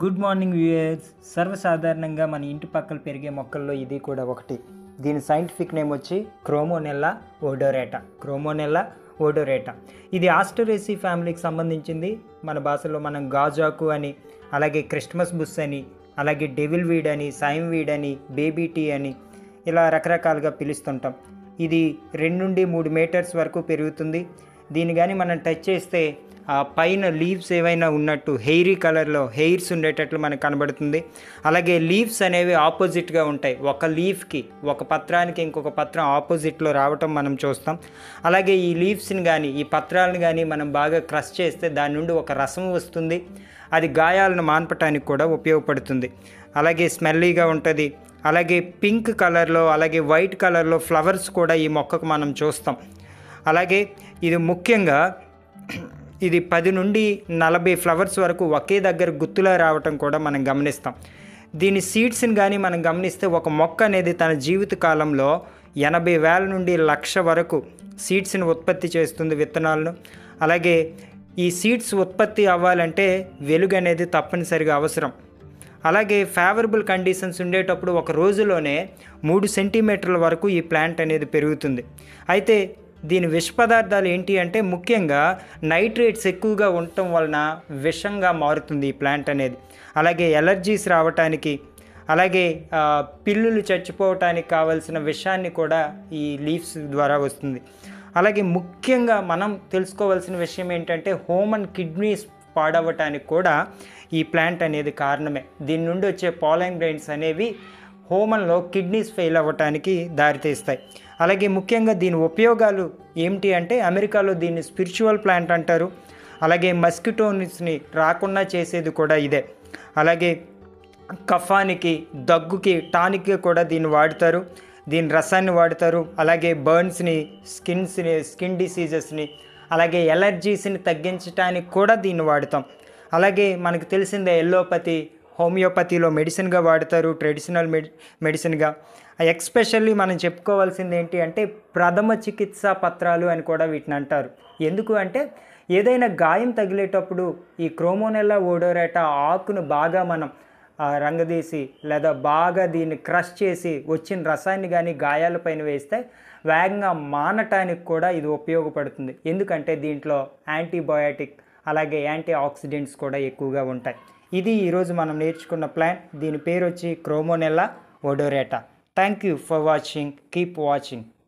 good morning viewers సర్వసాధారణంగా మన ఇంటి పక్కల పెరిగే మొక్కల్లో ఇది కూడా ఒకటి దీని సైంటిఫిక్ నేమ్ వచ్చి క్రోమోనెల్లా ఓడోరేటా క్రోమోనెల్లా ఓడోరేటా ఇది ఆస్టరేసి ఫ్యామిలీకి సంబంధించింది మన భాషలో మనం గాజాకు అని అలాగే క్రిస్మస్ బుస్ అని అలాగే డెవిల్ వీడ్ అని సైమ్ వీడ్ అని బేబీ టీ అని ఇలా రకరకాలుగా పిలుస్తుంటాం ఇది రెండు నుండి మూడు మీటర్స్ వరకు పెరుగుతుంది దీన్ని కానీ మనం టచ్ చేస్తే ఆ పైన లీవ్స్ ఏవైనా ఉన్నట్టు హెయిరీ కలర్లో హెయిర్స్ ఉండేటట్లు మనకు కనబడుతుంది అలాగే లీవ్స్ అనేవి ఆపోజిట్గా ఉంటాయి ఒక లీఫ్కి ఒక పత్రానికి ఇంకొక పత్రం ఆపోజిట్లో రావటం మనం చూస్తాం అలాగే ఈ లీవ్స్ని కానీ ఈ పత్రాలను కానీ మనం బాగా క్రష్ చేస్తే దాని నుండి ఒక రసం వస్తుంది అది గాయాలను మాన్పటానికి కూడా ఉపయోగపడుతుంది అలాగే స్మెల్లీగా ఉంటుంది అలాగే పింక్ కలర్లో అలాగే వైట్ కలర్లో ఫ్లవర్స్ కూడా ఈ మొక్కకు మనం చూస్తాం అలాగే ఇది ముఖ్యంగా ఇది పది నుండి నలభై ఫ్లవర్స్ వరకు ఒకే దగ్గర గుత్తులా రావటం కూడా మనం గమనిస్తాం దీని సీడ్స్ని కానీ మనం గమనిస్తే ఒక మొక్క అనేది తన జీవిత కాలంలో ఎనభై వేల నుండి లక్ష వరకు సీడ్స్ని ఉత్పత్తి చేస్తుంది విత్తనాలను అలాగే ఈ సీడ్స్ ఉత్పత్తి అవ్వాలంటే వెలుగు అనేది తప్పనిసరిగా అవసరం అలాగే ఫేవరబుల్ కండిషన్స్ ఉండేటప్పుడు ఒక రోజులోనే మూడు సెంటీమీటర్ల వరకు ఈ ప్లాంట్ అనేది పెరుగుతుంది అయితే దీని విష పదార్థాలు ఏంటి అంటే ముఖ్యంగా నైట్రేట్స్ ఎక్కువగా ఉండటం వలన విషంగా మారుతుంది ఈ ప్లాంట్ అనేది అలాగే ఎలర్జీస్ రావటానికి అలాగే ఆ, పిల్లులు చచ్చిపోవటానికి కావలసిన విషాన్ని కూడా ఈ లీవ్స్ ద్వారా వస్తుంది అలాగే ముఖ్యంగా మనం తెలుసుకోవాల్సిన విషయం ఏంటంటే హోమ్ అండ్ కిడ్నీస్ పాడవటానికి కూడా ఈ ప్లాంట్ అనేది కారణమే దీని నుండి వచ్చే పాలైన్ గ్రైన్స్ అనేవి హోమన్లో కిడ్నీస్ ఫెయిల్ అవ్వటానికి దారితీస్తాయి అలాగే ముఖ్యంగా దీని ఉపయోగాలు ఏమిటి అంటే అమెరికాలో దీన్ని స్పిరిచువల్ ప్లాంట్ అంటారు అలాగే మస్కిటోనిస్ని రాకుండా చేసేది కూడా ఇదే అలాగే కఫానికి దగ్గుకి టానిక్గా కూడా దీన్ని వాడతారు దీని రసాన్ని వాడతారు అలాగే బర్న్స్ని స్కిన్స్ని స్కిన్ డిసీజెస్ని అలాగే ఎలర్జీస్ని తగ్గించడానికి కూడా దీన్ని వాడతాం అలాగే మనకు తెలిసిందే ఎల్లోపతి హోమియోపతిలో మెడిసిన్గా వాడతారు ట్రెడిషనల్ మెడి మెడిసిన్గా ఎక్స్పెషల్లీ మనం చెప్పుకోవాల్సింది ఏంటి అంటే ప్రథమ చికిత్సా పత్రాలు అని కూడా వీటిని అంటారు ఎందుకు అంటే ఏదైనా గాయం తగిలేటప్పుడు ఈ క్రోమోనెల్లా ఓడోరేటా ఆకును బాగా మనం ఆ, రంగదీసి లేదా బాగా దీన్ని క్రష్ చేసి వచ్చిన రసాన్ని కానీ గాయాలపైన వేస్తే వేగంగా మానటానికి కూడా ఇది ఉపయోగపడుతుంది ఎందుకంటే దీంట్లో యాంటీబయాటిక్ అలాగే యాంటీ ఆక్సిడెంట్స్ కూడా ఎక్కువగా ఉంటాయి ఇది ఈరోజు మనం నేర్చుకున్న ప్లాన్ దీని పేరు వచ్చి క్రోమోనెల్లా ఓడోరేటా thank you for watching keep watching